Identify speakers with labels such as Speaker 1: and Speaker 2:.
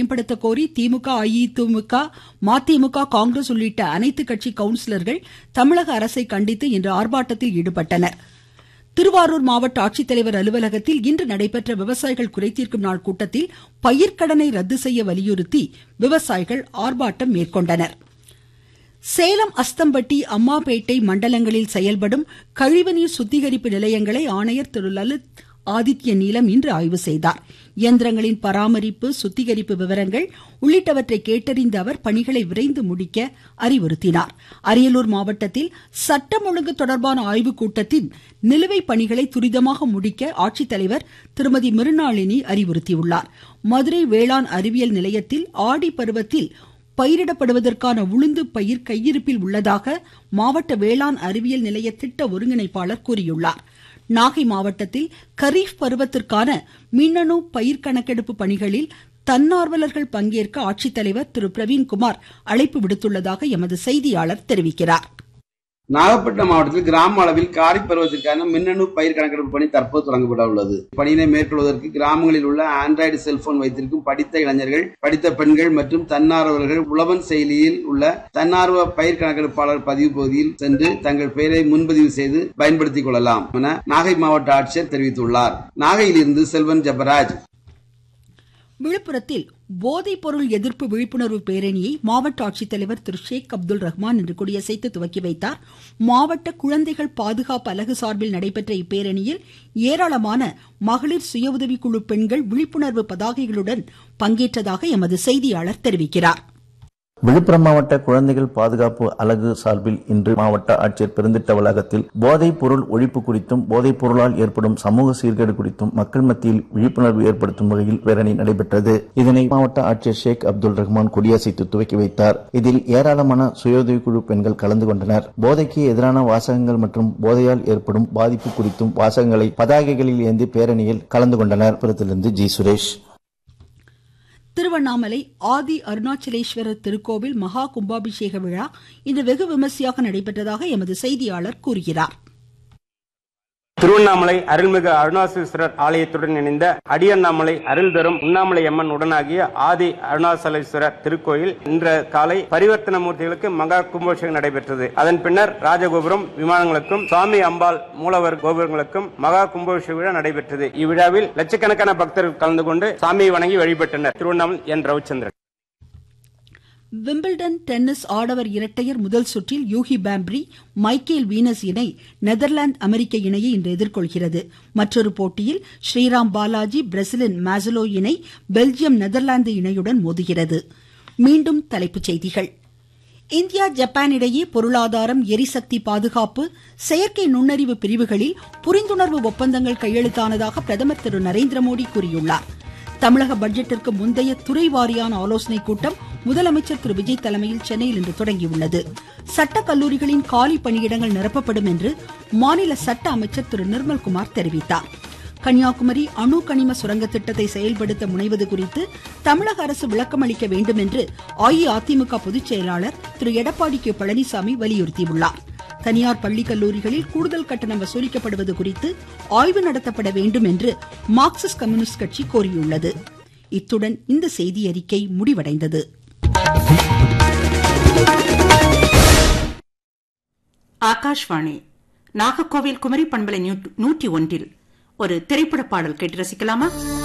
Speaker 1: மேம்படுத்த கோரி திமுக அஇஅதிமுக மதிமுக காங்கிரஸ் உள்ளிட்ட அனைத்து கட்சி கவுன்சிலர்கள் தமிழக அரசை கண்டித்து இன்று ஆர்ப்பாட்டத்தில் ஈடுபட்டனர் திருவாரூர் மாவட்ட ஆட்சித்தலைவர் அலுவலகத்தில் இன்று நடைபெற்ற விவசாயிகள் குறைதீர்க்கும் நாள் கூட்டத்தில் பயிர்க்கடனை ரத்து செய்ய வலியுறுத்தி விவசாயிகள் ஆர்ப்பாட்டம் மேற்கொண்டனர் சேலம் அஸ்தம்பட்டி அம்மாபேட்டை மண்டலங்களில் செயல்படும் கழிவுநீர் சுத்திகரிப்பு நிலையங்களை ஆணையர் திரு லலித் ஆதித்ய நீலம் இன்று ஆய்வு செய்தார் இயந்திரங்களின் பராமரிப்பு சுத்திகரிப்பு விவரங்கள் உள்ளிட்டவற்றை கேட்டறிந்த அவர் பணிகளை விரைந்து முடிக்க அறிவுறுத்தினார் அரியலூர் மாவட்டத்தில் சட்டம் ஒழுங்கு தொடர்பான ஆய்வுக் கூட்டத்தின் நிலுவைப் பணிகளை துரிதமாக முடிக்க ஆட்சித்தலைவர் திருமதி மிருணாளினி அறிவுறுத்தியுள்ளார் மதுரை வேளாண் அறிவியல் நிலையத்தில் ஆடி பருவத்தில் பயிரிடப்படுவதற்கான உளுந்து பயிர் கையிருப்பில் உள்ளதாக மாவட்ட வேளாண் அறிவியல் நிலைய திட்ட ஒருங்கிணைப்பாளர் கூறியுள்ளார் நாகை மாவட்டத்தில் கரீஃப் பருவத்திற்கான மின்னணு பயிர் கணக்கெடுப்பு பணிகளில் தன்னார்வலர்கள் பங்கேற்க ஆட்சித்தலைவர் திரு பிரவீன்குமார் அழைப்பு விடுத்துள்ளதாக எமது செய்தியாளர் தெரிவிக்கிறார்
Speaker 2: நாகப்பட்டினம் மாவட்டத்தில் கிராம அளவில் காரி பருவத்திற்கான மின்னணு பயிர் கணக்கெடுப்பு பணி தற்போது தொடங்கப்பட உள்ளது பணியினை மேற்கொள்வதற்கு கிராமங்களில் உள்ள ஆண்ட்ராய்டு செல்போன் வைத்திருக்கும் படித்த இளைஞர்கள் படித்த பெண்கள் மற்றும் தன்னார்வலர்கள் உழவன் செயலியில் உள்ள தன்னார்வ பயிர் கணக்கெடுப்பாளர் பதிவு பகுதியில் சென்று தங்கள் பெயரை முன்பதிவு செய்து பயன்படுத்திக் கொள்ளலாம் என நாகை மாவட்ட ஆட்சியர் தெரிவித்துள்ளார் நாகையிலிருந்து செல்வன் ஜபராஜ்
Speaker 1: விழுப்புரத்தில் போதைப் பொருள் எதிர்ப்பு விழிப்புணர்வு பேரணியை மாவட்ட ஆட்சித்தலைவர் திரு ஷேக் அப்துல் ரஹ்மான் இன்று கொடியசைத்து துவக்கி வைத்தார் மாவட்ட குழந்தைகள் பாதுகாப்பு அலகு சார்பில் நடைபெற்ற இப்பேரணியில் ஏராளமான மகளிர் சுய உதவிக்குழு பெண்கள் விழிப்புணர்வு பதாகைகளுடன் பங்கேற்றதாக எமது செய்தியாளர் தெரிவிக்கிறார்
Speaker 3: விழுப்புரம் மாவட்ட குழந்தைகள் பாதுகாப்பு அலகு சார்பில் இன்று மாவட்ட ஆட்சியர் பெருந்திட்ட வளாகத்தில் போதைப் பொருள் ஒழிப்பு குறித்தும் போதைப் பொருளால் ஏற்படும் சமூக சீர்கேடு குறித்தும் மக்கள் மத்தியில் விழிப்புணர்வு ஏற்படுத்தும் வகையில் பேரணி நடைபெற்றது இதனை மாவட்ட ஆட்சியர் ஷேக் அப்துல் ரஹ்மான் கொடியசைத்து துவக்கி வைத்தார் இதில் ஏராளமான சுயோதவிக்குழு பெண்கள் கலந்து கொண்டனர் போதைக்கு எதிரான வாசகங்கள் மற்றும் போதையால் ஏற்படும் பாதிப்பு குறித்தும் வாசகங்களை பதாகைகளில் ஏந்தி பேரணியில் கலந்து கொண்டனர் புறத்திலிருந்து ஜி சுரேஷ்
Speaker 1: திருவண்ணாமலை ஆதி அருணாச்சலேஸ்வரர் திருக்கோவில் மகா கும்பாபிஷேக விழா இன்று வெகு விமர்சையாக நடைபெற்றதாக எமது செய்தியாளர் கூறுகிறார்
Speaker 4: திருவண்ணாமலை அருள்மிகு அருணாசலேஸ்வரர் ஆலயத்துடன் இணைந்த அடியண்ணாமலை அருள் தரும் உண்ணாமலை அம்மன் உடனாகிய ஆதி அருணாசலேஸ்வரர் திருக்கோயில் இன்று காலை பரிவர்த்தன மூர்த்திகளுக்கு மகா கும்பாபிஷேகம் நடைபெற்றது அதன் பின்னர் ராஜகோபுரம் விமானங்களுக்கும் சுவாமி அம்பாள் மூலவர் கோபுரங்களுக்கும் மகா கும்பாபிஷேக விழா நடைபெற்றது இவ்விழாவில் லட்சக்கணக்கான பக்தர்கள் கலந்து கொண்டு சாமியை வணங்கி வழிபட்டனர் Tiruvannamalai N Ravichandran
Speaker 1: Wimbledon tennis ஆடவர் இரட்டையர் முதல் சுற்றில் யூகி பாம்ப்ரி மைக்கேல் வீனஸ் இணை நெதர்லாந்து அமெரிக்க இணையை இன்று எதிர்கொள்கிறது மற்றொரு போட்டியில் ஸ்ரீராம் பாலாஜி பிரேசிலின் மாசலோ இணை பெல்ஜியம் நெதர்லாந்து இணையுடன் மோதுகிறது மீண்டும் தலைப்புச் செய்திகள் இந்தியா ஜப்பான் இடையே பொருளாதாரம் எரிசக்தி பாதுகாப்பு செயற்கை நுண்ணறிவு பிரிவுகளில் புரிந்துணர்வு ஒப்பந்தங்கள் கையெழுத்தானதாக பிரதமர் திரு நரேந்திர மோடி கூறியுள்ளார் தமிழக பட்ஜெட்டிற்கு முந்தைய துறை வாரியான ஆலோசனைக் கூட்டம் முதலமைச்சர் திரு விஜய் தலைமையில் சென்னையில் இன்று தொடங்கியுள்ளது சட்ட கல்லூரிகளின் காலி பணியிடங்கள் நிரப்பப்படும் என்று மாநில சட்ட அமைச்சர் திரு நிர்மல்குமார் தெரிவித்தார் கன்னியாகுமரி அணு கனிம சுரங்க திட்டத்தை செயல்படுத்த முனைவது குறித்து தமிழக அரசு விளக்கம் அளிக்க வேண்டும் என்று அஇஅதிமுக பொதுச் செயலாளர் திரு எடப்பாடி கே பழனிசாமி வலியுறுத்தியுள்ளார் தனியார் பள்ளி கல்லூரிகளில் கூடுதல் கட்டணம் வசூலிக்கப்படுவது குறித்து ஆய்வு நடத்தப்பட வேண்டும் என்று மார்க்சிஸ்ட் கம்யூனிஸ்ட் கட்சி கோரியுள்ளது இத்துடன் இந்த செய்தி அறிக்கை முடிவடைந்தது
Speaker 5: ஆகாஷ்வாணி நாகர்கோவில் குமரி பண்பலை நூற்றி ஒன்றில் ஒரு திரைப்பட பாடல் கேட்டு ரசிக்கலாமா